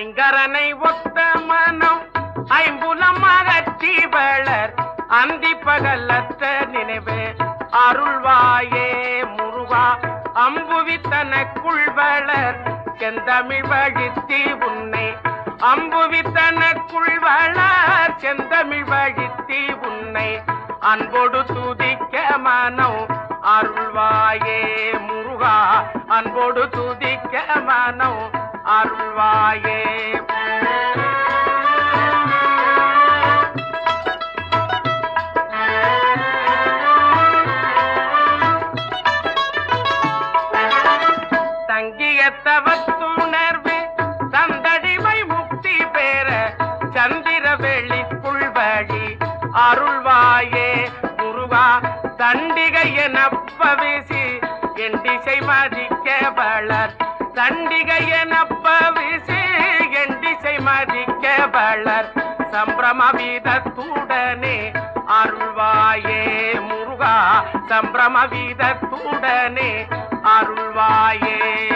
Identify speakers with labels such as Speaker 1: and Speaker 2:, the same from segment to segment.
Speaker 1: ஐங்கரனை ஒத்த மனம் ஐம்புலம் அகற்றி வளர் அந்தி பகலத்த நினைவு அருள்வாயே முருகா அம்புவி தனக்குள் வளர் செந்தமிழ் வழித்தி உன்னை அம்புவி தனக்குள் வளர் செந்தமிழ் வழித்தி உன்னை அன்போடு துதிக்க மனம் அருள்வாயே முருகா அன்போடு துதிக்க மனம் அருள்வாயே தங்கிய தவத்துணர்வு தந்தடிமை முக்தி பெற சந்திர வெளிக்குள் வழி அருள்வாயே முருகா தண்டிகை எனப்பவிசி என் திசை மதிக்க வளர் தண்டிகை எனப்பவிசி என் திசை மதிக்க வளர் சம்பிரம வீதத்துடனே அருள்வாயே முருகா சம்பிரம வீதத்துடனே அருள்வாயே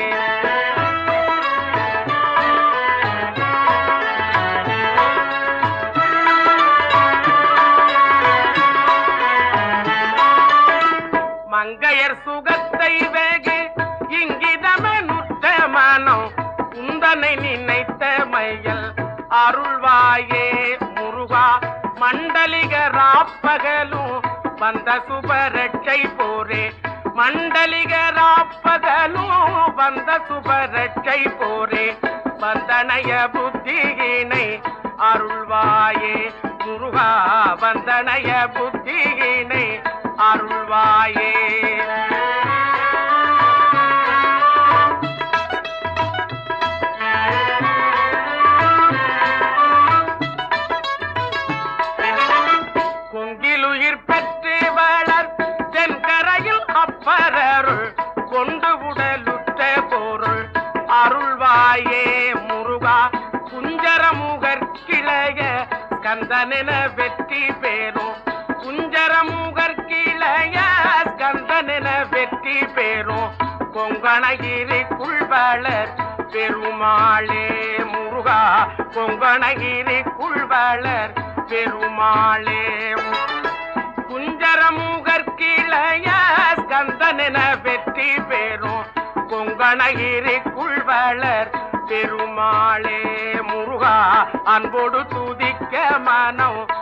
Speaker 1: மங்கையர் சுகத்தை வேகு இங்கிதமனுத்த மனம் உந்தனை நினைத்த மையல் அருள்வாயே முருகா மண்டலிக ராப்பகலும் வந்த சுபரட்சை போரே மண்டலிக ராப்பகலும் வந்த சுபரட்சை போரே வந்தனைய புத்தியினை அருள்வாயே முருகா வந்தனைய புத்தியினை அருள்வாயே கொங்கிலுயிர் பெற்று வளர் தென்கரையில் அப்பரருள் கொண்டு உடலுற்ற பொருள் அருள்வாயே முருகா குஞ்சரமுகர் கிளைய ஸ்கந்தனென வெற்றி பேரும் குஞ்சரமுகர் கிளைய ஸ்கந்தனென வெற்றி பேரும் கொங்கணகிரி குள்வளர் பெருமாளே முருகா கொங்கணகிரி குள்வளர் பெருமாளே குஞ்சரமுகர் கிளைய ஸ்கந்தனென வெற்றி பெறும் கொங்கணகிரி குள்வளர் பெருமாளே முருகா அன்போடு துதிக்க மனம்